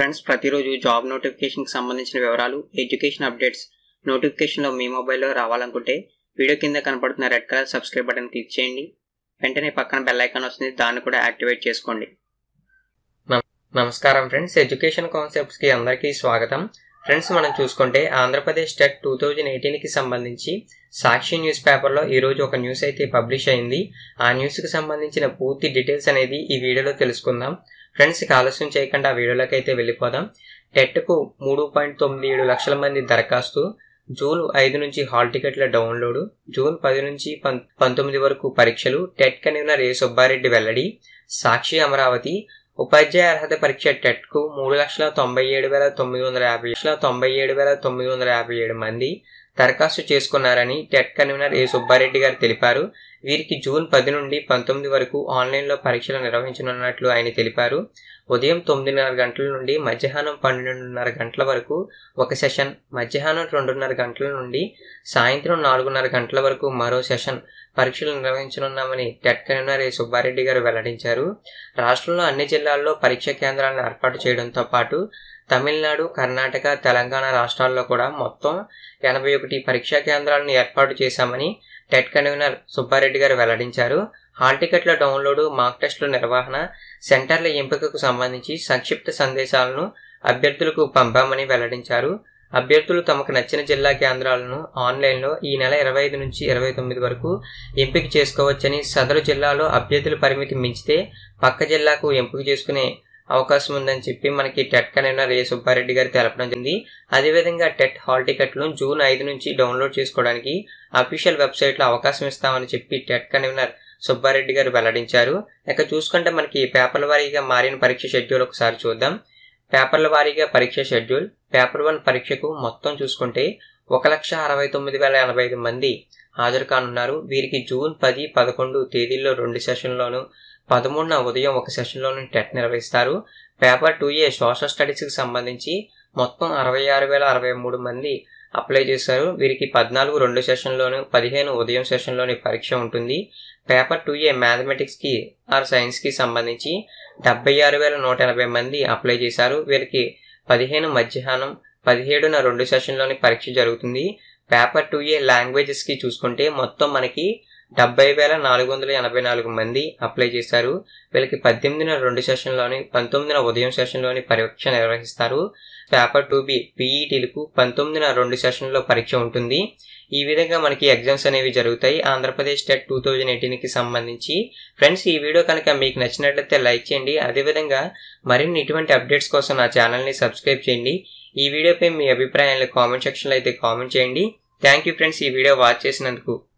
friends ప్రతిరోజు job నోటిఫికేషన్కి సంబంధించిన వివరాలు ఎడ్యుకేషన్ అప్డేట్స్ నోటిఫికేషన్లో మీ మొబైల్లో రావాలనుకుంటే వీడియో కింద కనపడుతున్న red colour subscribe button click చేయండి వెంటనే పక్కన బెల్ ఐకాన్ వస్తుంది దాన్ని కూడా యాక్టివేట్ చేసుకోండి నమస్కారం ఫ్రెండ్స్ ఎడ్యుకేషన్ కాన్సెప్ట్స్కి అందరికీ స్వాగతం ఫ్రెండ్స్ మనం చూసుకుంటే ఆంధ్రప్రదేశ్ టెట్ టూ థౌజండ్ ఎయిటీన్కి సంబంధించి సాక్షి న్యూస్ పేపర్లో ఈరోజు ఒక న్యూస్ అయితే పబ్లిష్ అయింది ఆ న్యూస్కి సంబంధించిన పూర్తి డీటెయిల్స్ అనేది ఈ వీడియోలో తెలుసుకుందాం ఫ్రెండ్స్ ఇక ఆలస్యం చేయకుండా ఆ వీడియోలోకి అయితే వెళ్ళిపోదాం టెట్కు మూడు పాయింట్ తొమ్మిది ఏడు లక్షల మంది దరఖాస్తు జూన్ ఐదు నుంచి హాల్ టికెట్ల డౌన్లోడ్ జూన్ పది నుంచి పం- పంతొమ్మిది వరకు పరీక్షలు టెట్ కన్వీనర్ ఏ సుబ్బారెడ్డి వెల్లడి సాక్షి అమరావతి ఉపాధ్యాయ అర్హత పరీక్ష టెట్కు మూడు లక్షల తొంభై ఏడు వేల తొమ్మిది వందల యాభై లక్షల తొంభై ఏడు వేల తొమ్మిది వందల యాభై ఏడు మంది దరఖాస్తు చేసుకున్నారని టెట్ కన్వీనర్ ఏ సుబ్బారెడ్డి గారు తెలిపారు వీరికి జూన్ పది నుండి పంతొమ్మిది వరకు ఆన్లైన్లో పరీక్షలు నిర్వహించనున్నట్లు ఆయన తెలిపారు ఉదయం తొమ్మిదిన్నర గంటల నుండి మధ్యాహ్నం పన్నెండున్నర గంటల వరకు ఒక సెషన్ మధ్యాహ్నం రెండున్నర గంటల నుండి సాయంత్రం నాలుగున్నర గంటల వరకు మరో సెషన్ పరీక్షలు నిర్వహించనున్నామని టెట్ కన్వీనర్ ఏ సుబ్బారెడ్డి గారు వెల్లడించారు రాష్ట్రంలో అన్ని జిల్లాల్లో పరీక్ష కేంద్రాలను ఏర్పాటు చేయడంతో పాటు తమిళనాడు కర్ణాటక తెలంగాణ రాష్ట్రాల్లో కూడా మొత్తం ఎనభై ఒకటి పరీక్షా కేంద్రాలను ఏర్పాటు చేశామని టెట్ కన్వీనర్ సుబ్బారెడ్డి గారు వెల్లడించారు హాల్ టికెట్ల డౌన్లోడ్ మాక్ టెస్టుల నిర్వహణ సెంటర్ల ఎంపికకు సంబంధించి సంక్షిప్త సందేశాలను అభ్యర్థులకు పంపామని వెల్లడించారు అభ్యర్థులు తమకు నచ్చిన జిల్లా కేంద్రాలను ఆన్లైన్లో ఈ నెల ఇరవై ఐదు నుంచి ఇరవై తొమ్మిది వరకు ఎంపిక చేసుకోవచ్చని సదరు జిల్లాలో అభ్యర్థుల పరిమితి మించితే పక్క జిల్లాకు ఎంపిక చేసుకునే అవకాశం ఉందని చెప్పి మనకి టెట్ కన్వీనర్ ఏ సుబ్బారెడ్డి గారు తెలపడం జరిగింది అదేవిధంగా టెట్ హాల్ టికెట్లు జూన్ ఐదు నుంచి డౌన్లోడ్ చేసుకోవడానికి అఫీషియల్ వెబ్సైట్లో అవకాశం ఇస్తామని చెప్పి టెట్ కన్వీనర్ సుబ్బారెడ్డి గారు వెల్లడించారు ఇక చూసుకుంటే మనకి పేపర్ల వారీగా మారిన పరీక్ష షెడ్యూల్ ఒకసారి చూద్దాం పేపర్ల వారీగా పరీక్ష షెడ్యూల్ పేపర్ వన్ పరీక్షకు మొత్తం చూసుకుంటే ఒక లక్ష అరవై తొమ్మిది వేల ఎనభై ఐదు మంది హాజరు కానున్నారు వీరికి జూన్ పది పదకొండు తేదీల్లో రెండు సెషన్లోను పదమూడున ఉదయం ఒక సెషన్లోను టెట్ నిర్వహిస్తారు పేపర్ టూ ఏ సోషల్ స్టడీస్కి సంబంధించి మొత్తం అరవై ఆరు వేల అరవై మూడు మంది అప్లై చేశారు వీరికి పద్నాలుగు రెండు సెషన్లోను పదిహేను ఉదయం సెషన్లోని పరీక్ష ఉంటుంది పేపర్ టూ ఏ మ్యాథమెటిక్స్కి ఆర్ సైన్స్కి సంబంధించి డెబ్బై ఆరు వేల నూట ఎనభై మంది అప్లై చేశారు వీరికి పదిహేను మధ్యాహ్నం పదిహేడున రెండు సెషన్లోని పరీక్ష జరుగుతుంది పేపర్ టూ ఏ లాంగ్వేజెస్కి చూసుకుంటే మొత్తం మనకి డెబ్బై వేల నాలుగు వందల ఎనభై నాలుగు మంది అప్లై చేశారు వీళ్ళకి పద్దెనిమిదిన రెండు సెషన్లోని పంతొమ్మిదిన ఉదయం సెషన్లోని పరీక్ష నిర్వహిస్తారు పేపర్ టూ బి పీఈటీలకు పంతొమ్మిదిన రెండు సెషన్లో పరీక్ష ఉంటుంది ఈ విధంగా మనకి ఎగ్జామ్స్ అనేవి జరుగుతాయి ఆంధ్రప్రదేశ్ టెట్ టూ థౌజండ్ ఎయిటీన్కి సంబంధించి ఫ్రెండ్స్ ఈ వీడియో కనుక మీకు నచ్చినట్లయితే లైక్ చేయండి అదేవిధంగా మరిన్ని ఇటువంటి అప్డేట్స్ కోసం నా ఛానల్ని సబ్స్క్రైబ్ చేయండి ఈ వీడియోపై మీ అభిప్రాయాలను కామెంట్ సెక్షన్లో అయితే కామెంట్ చేయండి థ్యాంక్ యూ ఫ్రెండ్స్ ఈ వీడియో వాచ్ చేసినందుకు